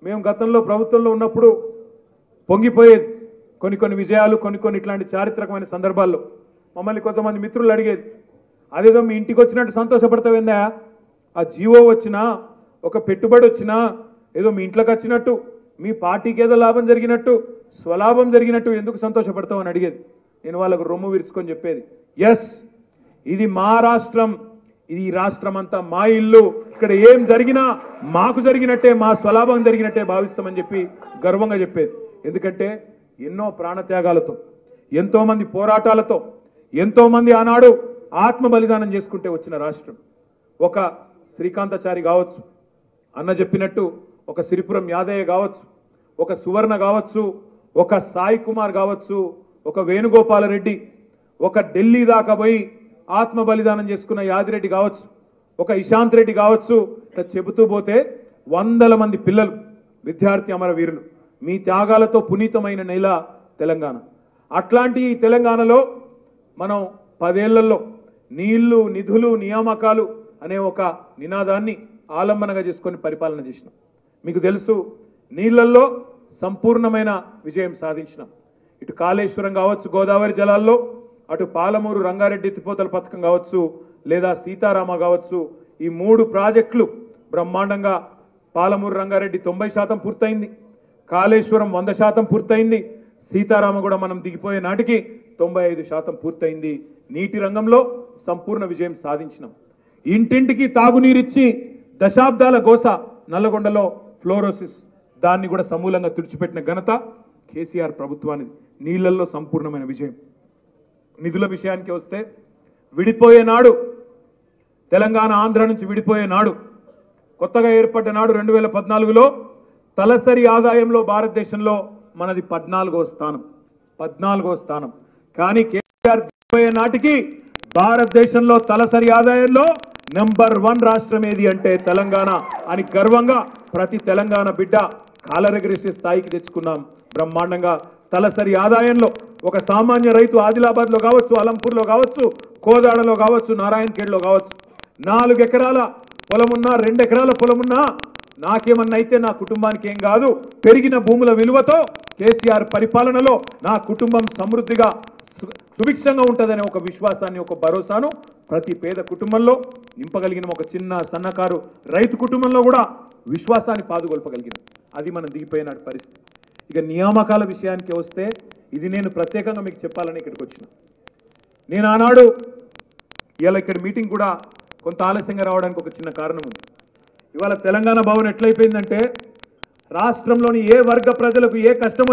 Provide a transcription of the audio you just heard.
మేము గతంలో ప్రభుత్వంలో ఉన్నప్పుడు పొంగిపోయేది కొన్ని కొన్ని విజయాలు కొన్ని కొన్ని ఇట్లాంటి చారిత్రకమైన సందర్భాల్లో మమ్మల్ని కొంతమంది మిత్రులు అడిగేది అదేదో మీ ఇంటికి వచ్చినట్టు సంతోషపడతావేందా ఆ జీవో వచ్చినా ఒక పెట్టుబడి వచ్చినా ఏదో మీ ఇంట్లోకి వచ్చినట్టు మీ పార్టీకి ఏదో లాభం జరిగినట్టు స్వలాభం జరిగినట్టు ఎందుకు సంతోషపడతావు అని అడిగేది నేను వాళ్ళకు రొమ్ము విరుచుకొని చెప్పేది ఎస్ ఇది మా రాష్ట్రం ఇది ఈ రాష్ట్రం అంతా మా ఇల్లు ఇక్కడ ఏం జరిగినా మాకు జరిగినట్టే మా స్వలాభం జరిగినట్టే భావిస్తామని చెప్పి గర్వంగా చెప్పేది ఎందుకంటే ఎన్నో ప్రాణత్యాగాలతో ఎంతో మంది పోరాటాలతో ఎంతో మంది ఆనాడు ఆత్మ బలిదానం చేసుకుంటే వచ్చిన రాష్ట్రం ఒక శ్రీకాంతాచారి కావచ్చు అన్న చెప్పినట్టు ఒక సిరిపురం యాదయ్య కావచ్చు ఒక సువర్ణ కావచ్చు ఒక సాయి కుమార్ కావచ్చు ఒక వేణుగోపాలరెడ్డి ఒక ఢిల్లీ దాకా పోయి ఆత్మ బలిదానం చేసుకున్న యాదిరెడ్డి కావచ్చు ఒక ఇశాంత్ రెడ్డి కావచ్చు ఇట్లా చెబుతూ పోతే వందల మంది పిల్లలు విద్యార్థి అమరవీరులు మీ త్యాగాలతో పునీతమైన నెల తెలంగాణ అట్లాంటి ఈ తెలంగాణలో మనం పదేళ్లలో నీళ్లు నిధులు నియామకాలు అనే ఒక నినాదాన్ని ఆలంబనగా చేసుకొని పరిపాలన చేసినాం మీకు తెలుసు నీళ్లల్లో సంపూర్ణమైన విజయం సాధించినాం ఇటు కాళేశ్వరం కావచ్చు గోదావరి జలాల్లో అటు పాలమూరు రంగారెడ్డి ఎత్తిపోతల పథకం కావచ్చు లేదా సీతారామ కావచ్చు ఈ మూడు ప్రాజెక్టులు బ్రహ్మాండంగా పాలమూరు రంగారెడ్డి తొంభై శాతం పూర్తయింది కాళేశ్వరం వంద శాతం పూర్తయింది సీతారామ కూడా మనం దిగిపోయే నాటికి తొంభై ఐదు శాతం పూర్తయింది నీటి రంగంలో సంపూర్ణ విజయం సాధించినాం ఇంటింటికి తాగునీరిచ్చి దశాబ్దాల గోస నల్లగొండలో ఫ్లోరోసిస్ దాన్ని కూడా సమూలంగా తుడిచిపెట్టిన ఘనత కేసీఆర్ ప్రభుత్వానికి నీళ్లలో సంపూర్ణమైన విజయం నిధుల విషయానికి వస్తే విడిపోయే నాడు తెలంగాణ ఆంధ్ర నుంచి విడిపోయే నాడు కొత్తగా ఏర్పడ్డ నాడు రెండు వేల పద్నాలుగులో తలసరి ఆదాయంలో భారతదేశంలో మనది పద్నాలుగో స్థానం పద్నాలుగో స్థానం కానీ కేసీఆర్ దిగిపోయే నాటికి భారతదేశంలో తలసరి ఆదాయంలో నెంబర్ వన్ రాష్ట్రం ఏది అంటే తెలంగాణ అని గర్వంగా ప్రతి తెలంగాణ బిడ్డ కాలరెగరేసే స్థాయికి తెచ్చుకున్నాం బ్రహ్మాండంగా తలసరి ఆదాయంలో ఒక సామాన్య రైతు ఆదిలాబాద్ లో కావచ్చు అలంపూర్ లో కావచ్చు కోదాడలో కావచ్చు నారాయణఖేడ్లో కావచ్చు నాలుగు ఎకరాల పొలమున్నా రెండు ఎకరాల పొలమున్నా నాకేమన్నా అయితే నా కుటుంబానికి ఏం కాదు పెరిగిన భూముల విలువతో కేసీఆర్ పరిపాలనలో నా కుటుంబం సమృద్ధిగా సు- సుభిక్షంగా ఉంటుందనే ఒక విశ్వాసాన్ని ఒక భరోసాను ప్రతి పేద కుటుంబంలో నింపగలిగిన ఒక చిన్న సన్నకారు రైతు కుటుంబంలో కూడా విశ్వాసాన్ని పాదుగొల్పగలిగిన అది మనం దిగిపోయిన పరిస్థితి ఇక నియామకాల విషయానికి వస్తే ఇది నేను ప్రత్యేకంగా మీకు చెప్పాలని ఇక్కడికి వచ్చిన నేను ఆనాడు ఇలా ఇక్కడ మీటింగ్ కూడా కొంత ఆలస్యంగా రావడానికి ఒక చిన్న కారణం ఉంది ఇవాళ తెలంగాణ భవన్ ఎట్లయిపోయిందంటే రాష్ట్రంలోని ఏ వర్గ ప్రజలకు ఏ కష్టం